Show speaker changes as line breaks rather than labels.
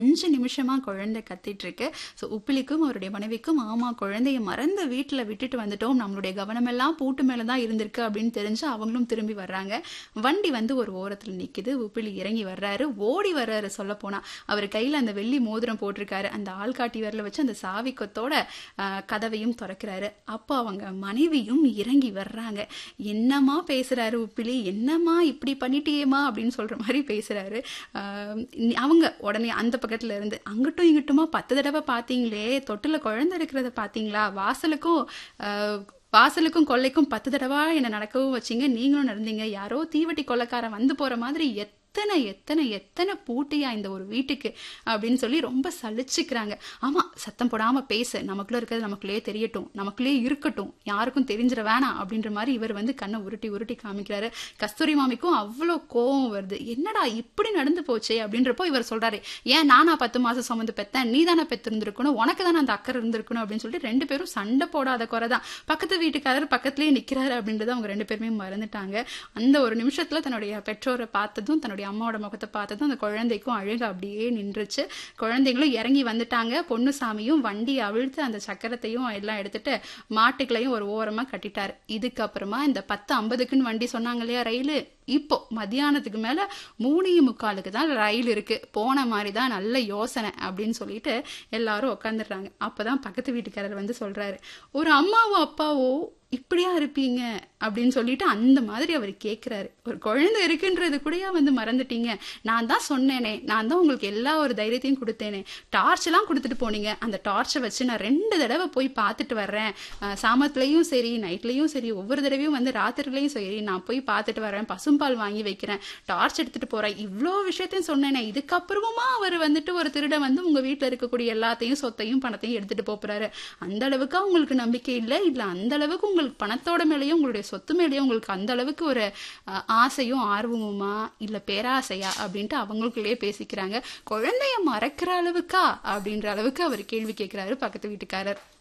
5 நிமிஷமா குழந்தை கத்திட்டு இருக்கு. ஸோ உப்பிலிக்கும் அவருடைய மனைவிக்கும் ஆமா குழந்தைய மறந்து வீட்ல விட்டுட்டு வந்துட்டோம். நம்மளுடைய கவனமெல்லாம் பூட்டு மேல தான் இருந்திருக்கு அப்படின்னு தெரிஞ்சு அவங்களும் திரும்பி வர்றாங்க. வண்டி வந்து ஒரு ஓரத்துல நிக்குது. உப்பிலி இறங்கி வர்றாரு. ஓடி வர்றாரு சொல்லப்போனா. அவர் கையில அந்த வெள்ளி மோதிரம் போட்டிருக்காரு. அந்த ஆள்காட்டி விரல வச்சு அந்த சாவி கொத்தோட அ, கதவையும் திறக்கிறாரு. அப்போ அவங்க மனைவியும் இறங்கி வர்றாங்க. என்னம்மா பேசுறாரு உப்பிலி என்னம்மா இப்படி பண்ணிட்டியேம்மா அப்படின்னு சொல்ற மாதிரி பேசுறாரு. ஆ, அவங்க உடனே அந்த பக்கத்துல இருந்து அங்கிட்டும் இங்கிட்டுமா பத்து தடவை பாத்தீங்களே தொட்டில குழந்தை இருக்கிறத பாத்தீங்களா வாசலுக்கும் ஆ, வாசலுக்கும் கொல்லைக்கும் பத்து தடவா என்ன நடக்கவும் வச்சீங்க நீங்களும் நடந்தீங்க யாரோ தீவட்டி கொள்ளைக்காரன் வந்து போற மாதிரி எத்தனை எத்தனை எத்தனை பூட்டியா இந்த ஒரு வீட்டுக்கு அப்படின்னு சொல்லி ரொம்ப சலிச்சுக்கிறாங்க ஆமா சத்தம் போடாம பேச நமக்குள்ள இருக்கிறது நமக்குள்ளேயே தெரியட்டும் நமக்குள்ளே இருக்கட்டும் யாருக்கும் தெரிஞ்சிட வேணாம் அப்படின்ற மாதிரி இவர் வந்து கண்ணை உருட்டி உருட்டி காமிக்கிறாரு கஸ்தூரி மாமிக்கும் அவ்வளோ கோவம் வருது என்னடா இப்படி நடந்து போச்சே அப்படின்றப்போ இவர் சொல்றாரு ஏன் நானா பத்து மாசம் சுமந்து பெத்தேன் நீ தானே பெத்திருந்திருக்கணும் உனக்கு தானே அந்த அக்கறை இருந்திருக்கணும் அப்படின்னு சொல்லிட்டு ரெண்டு பேரும் சண்டை போடாத குறை தான் பக்கத்து வீட்டுக்காரர் பக்கத்துலயே நிக்கிறாரு அப்படின்றத அவங்க ரெண்டு பேருமே மறந்துட்டாங்க அந்த ஒரு நிமிஷத்துல தன்னுடைய பெற்றோரை பார்த்ததும் தன்னுடைய அம்மாவோட முகத்தை பார்த்ததும் அந்த குழந்தைக்கும் அழுக அப்படியே நின்றுச்சு குழந்தைங்களும் இறங்கி வந்துட்டாங்க பொன்னுசாமியும் வண்டி அவிழ்த்து அந்த சக்கரத்தையும் எல்லாம் எடுத்துட்டு மாட்டுக்களையும் ஒரு ஓரமா கட்டிட்டாரு இதுக்கப்புறமா இந்த பத்து ஐம்பதுக்குன்னு வண்டி சொன்னாங்க இல்லையா ரயிலு இப்போ மத்தியானத்துக்கு மேல மூணே முக்காலுக்கு தான் ரயில் இருக்கு போன மாதிரி தான் நல்ல யோசனை அப்படின்னு சொல்லிட்டு எல்லாரும் உட்காந்துடுறாங்க அப்பதான் பக்கத்து வீட்டுக்காரர் வந்து சொல்றாரு ஒரு அம்மாவோ அப்பாவோ இப்படியா இருப்பீங்க அப்படின்னு சொல்லிட்டு அந்த மாதிரி அவர் கேட்கிறாரு ஒரு குழந்தை இருக்குன்றது கூடயா வந்து மறந்துட்டீங்க நான் தான் சொன்னேனே நான் தான் உங்களுக்கு எல்லா ஒரு தைரியத்தையும் கொடுத்தேனே டார்ச் எல்லாம் கொடுத்துட்டு போனீங்க அந்த டார்ச்சை வச்சு நான் ரெண்டு தடவை போய் பார்த்துட்டு வர்றேன் அஹ் சாமத்துலயும் சரி நைட்லயும் சரி ஒவ்வொரு தடவையும் வந்து ராத்திரிலையும் சரி நான் போய் பார்த்துட்டு வரேன் பசும்பால் வாங்கி வைக்கிறேன் டார்ச் எடுத்துட்டு போறேன் இவ்வளோ விஷயத்தையும் சொன்னேனே இதுக்கப்புறமா அவர் வந்துட்டு ஒரு திருடன் வந்து உங்க வீட்டுல இருக்கக்கூடிய எல்லாத்தையும் சொத்தையும் பணத்தையும் எடுத்துட்டு போறாரு அந்த அளவுக்கு உங்களுக்கு நம்பிக்கை இல்லை இல்ல அந்த அளவுக்கு உங்களுக்கு பணத்தோட மேலேயும் உங்களுடைய சொத்து மேலேயும் உங்களுக்கு அந்த அளவுக்கு ஒரு அஹ், ஆசையும் ஆர்வமுமா இல்ல பேராசையா அப்படின்ட்டு அவங்களுக்குள்ளேயே பேசிக்கிறாங்க குழந்தைய மறக்கிற அளவுக்கா அப்படின்ற அளவுக்கு அவர் கேள்வி கேட்கிறாரு பக்கத்து வீட்டுக்காரர்